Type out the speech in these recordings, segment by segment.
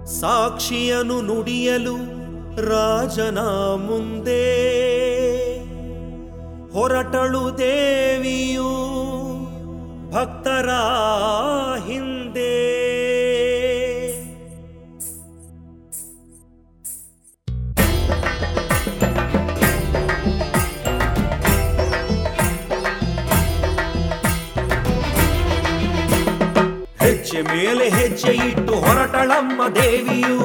ಸಾಕ್ಷಿಯನು ನುಡಿಯಲು ರಾಜನ ಮುಂದೆ ಹೊರಟಳು ದೇವಿಯು ಭಕ್ತರ ಹಿಂದೆ ಹೆಜ್ಜೆ ಮೇಲೆ ಹೆಜ್ಜೆ ಇಟ್ಟು ಹೊರಟಳಮ್ಮ ದೇವಿಯು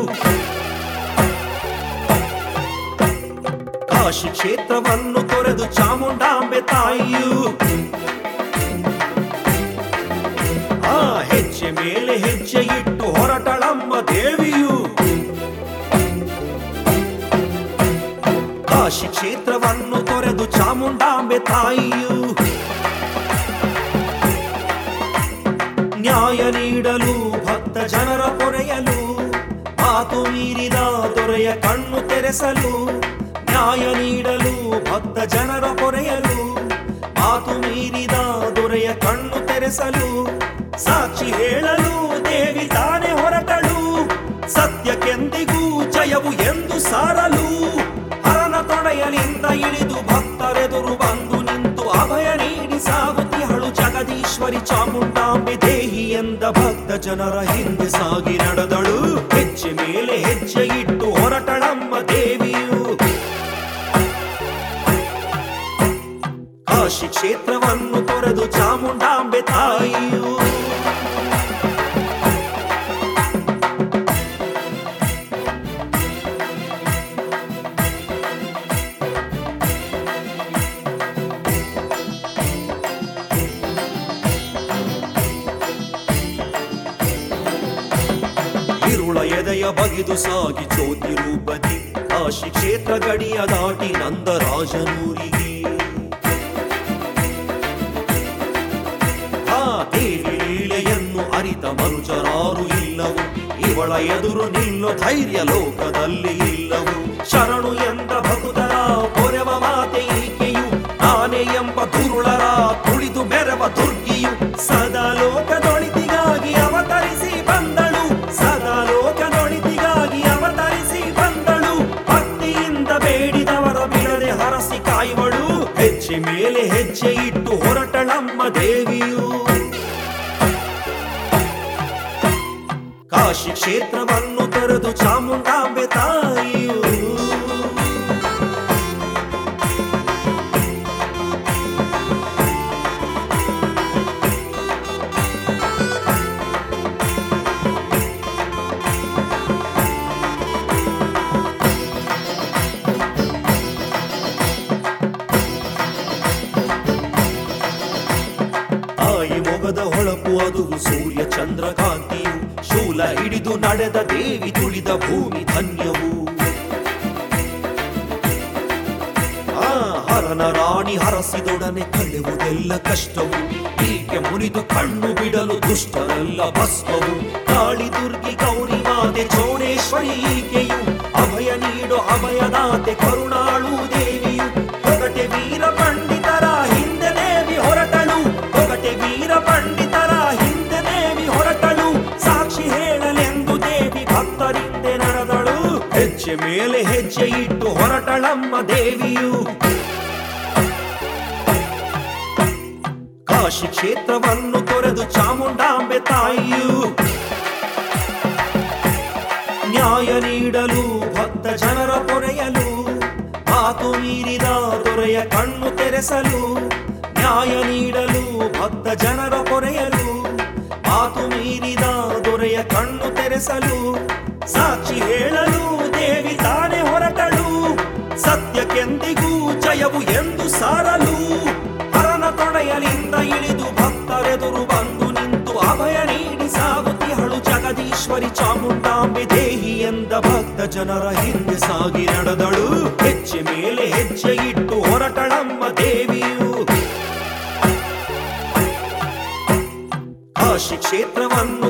ಕಾಶಿ ಕ್ಷೇತ್ರವನ್ನು ತೊರೆದು ಚಾಮುಂಡಾಂಬೆ ತಾಯಿಯು ಆ ಹೆಜ್ಜೆ ಮೇಲೆ ಹೆಜ್ಜೆ ಇಟ್ಟು ಹೊರಟಳಮ್ಮ ದೇವಿಯು ಕಾಶಿ ಕ್ಷೇತ್ರವನ್ನು ತೊರೆದು ಚಾಮುಂಡಾಂಬೆ ತಾಯಿಯು ನ್ಯಾಯ ನೀಡಲು ಭಕ್ತ ಜನರ ಪೊರೆಯಲು ಮಾತು ಮೀರಿದ ದೊರೆಯ ಕಣ್ಣು ತೆರೆಸಲು ನ್ಯಾಯ ನೀಡಲು ಭಕ್ತ ಜನರ ಪೊರೆಯಲು ಮಾತು ಮೀರಿದ ದೊರೆಯ ಕಣ್ಣು ತೆರೆಸಲು ಸಾಕ್ಷಿ ಹೇಳಲು ದೇವಿ ತಾನೇ ಹೊರಟಳು ಸತ್ಯಕ್ಕೆಂದಿಗೂ ಜಯವು ಎಂದು ಸಾರಲು ಹರನ ತೊಡೆಯಲಿಂದ ಇಳಿದು ಭಕ್ತರೆದುರು ಬಂದು ನಿಂತು ಅಭಯ ನೀಡಿ ಸಾಗುತ್ತಿಹಳು ಜಗದೀಶ್ವರಿ ಚಾಮುಂಡಾಂಬೆ ದೇಹಿ ಎಂದ ಭಕ್ತ ಜನರ ಹಿಂದೆ ಸಾಗಿ ನಡೆದಳು ಹೆಜ್ಜೆ ಮೇಲೆ ಹೆಜ್ಜೆ ಇಟ್ಟು ಹೊರಟಳಮ್ಮ ದೇವಿಯು ಕಾಶಿ ಕ್ಷೇತ್ರವನ್ನು ತೊರೆದು ಚಾಮುಂಡಾಂಬೆ ತಾಯಿಯು ಇರುಳ ಎದೆಯ ಬಗಿದು ಸಾಗಿ ಜ್ಯೋತಿ ರೂಪದಿ ಕಾಶಿ ಕ್ಷೇತ್ರ ಗಡಿಯ ದಾಟಿ ನಂದರಾಜನೂರಿಗೆ ಆ ದೇವಿ ಲೀಲೆಯನ್ನು ಅರಿತ ಮನುಜರಾರು ಇಲ್ಲವು ಇವಳ ಎದುರು ನಿಲ್ಲೋ ಧೈರ್ಯ ಲೋಕದಲ್ಲಿ ಇಲ್ಲವು ಶರಣು ಎಂದ ಭಕುತರ ಪೊರೆವ ಮಾತೆ ಈಕೆಯು ನಾನೇ ಎಂಬ ದುರುಳರ ತುಳಿದು ಮೆರವ ದುರ್ಗಿಯು ಸದಾ ಲೋಕದೊಳಿತಿಗಾಗಿ ಅವತರಿಸಿ ಬಂದಳು ಸದಾ ಲೋಕದೊಳಿತಿಗಾಗಿ ಅವತರಿಸಿ ಬಂದಳು ಭಕ್ತಿಯಿಂದ ಬೇಡಿದವರ ಬಿಡದೆ ಹರಸಿ ಕಾಯುವಳು ಹೆಜ್ಜೆ ಮೇಲೆ ಹೆಜ್ಜೆ ಇಟ್ಟು ಹೊರಟಳಮ್ಮ ದೇವಿಯು ಕಾಶಿ ಕ್ಷೇತ್ರವನ್ನು ತೊರೆದು ಚಾಮುಂಡಾಂಬೆ ತಾಯಿಯು ತಾಯಿ ಮೊಗದ ಹೊಳಪು ಅದು ಸೂರ್ಯ ಚಂದ್ರಕಾಂತಿಯು ಶೂಲ ಹಿಡಿದು ನಡೆದ ದೇವಿ ತುಳಿದ ಭೂಮಿ ಧನ್ಯವು ಆ ಹರನ ರಾಣಿ ಹರಸಿದೊಡನೆ ಕಳೆಯುವುದೆಲ್ಲ ಕಷ್ಟವು ಹೀಗೆ ಮುರಿದು ಕಣ್ಣು ಬಿಡಲು ದುಷ್ಟರೆಲ್ಲ ಭಸ್ಮವು ಕಾಳಿ ದುರ್ಗಿ ಗೌರಿ ಮಾತೆ ಚೌಡೇಶ್ವರಿ ಈಕೆಯು ಅಭಯ ನೀಡೋ ಅಭಯದಾತೆ ಕರುಣಾಳು ದೇವಿಯು ಹೊಗಟೆ ವೀರ ಪಂಡಿತರ ಹಿಂದೆ ದೇವಿ ಹೊರಟಳು ಹೊಗಟೆ ವೀರ ಪಂಡಿತರ ಹಿಂದೆ ದೇವಿ ಹೊರಟಳು ಸಾಕ್ಷಿ ಹೇಳಲೆಂದು ದೇವಿ ಭಕ್ತರಿಂದೆ ನಡೆದಳು ಹೆಜ್ಜೆ ಮೇಲೆ ಹೆಜ್ಜೆ ಇಟ್ಟು ಹೊರಟಳಮ್ಮ ದೇವಿಯು ಕಾಶಿ ಕ್ಷೇತ್ರವನ್ನು ತೊರೆದು ಚಾಮುಂಡಾಂಬೆ ತಾಯಿಯು ನ್ಯಾಯ ನೀಡಲು ಭಕ್ತ ಜನರ ಪೊರೆಯಲು ಮಾತು ಮೀರಿದ ದೊರೆಯ ಕಣ್ಣು ತೆರೆಸಲು ನ್ಯಾಯ ನೀಡಲು ಭಕ್ತ ಜನರ ಪೊರೆಯಲು ಮಾತು ಮೀರಿದ ದೊರೆಯ ಕಣ್ಣು ತೆರೆಸಲು ಸಾಕ್ಷಿ ಹೇಳಲು ದೇವಿ ತಾನೇ ಹೊರಟಳು ಸತ್ಯಕ್ಕೆಂದಿಗೂ ಜಯವು ಎಂದು ಸಾರಲು ಹರನ ತೊಡೆಯಲಿಂದ ಇಳಿದು ಭಕ್ತರೆದುರು ಬಂದು ನಿಂತು ಅಭಯ ನೀಡಿ ಸಾಗುತ್ತಿಹಳು ಜಗದೀಶ್ವರಿ ಚಾಮುಂಡಾಂಬೆ ದೇಹಿ ಎಂದ ಭಕ್ತ ಜನರ ಹಿಂದೆ ಸಾಗಿ ನಡೆದಳು ಹೆಜ್ಜೆ ಮೇಲೆ ಹೆಜ್ಜೆ ಇಟ್ಟು ಹೊರಟಳಮ್ಮ ದೇವಿಯು ಕಾಶಿ ಕ್ಷೇತ್ರವನ್ನು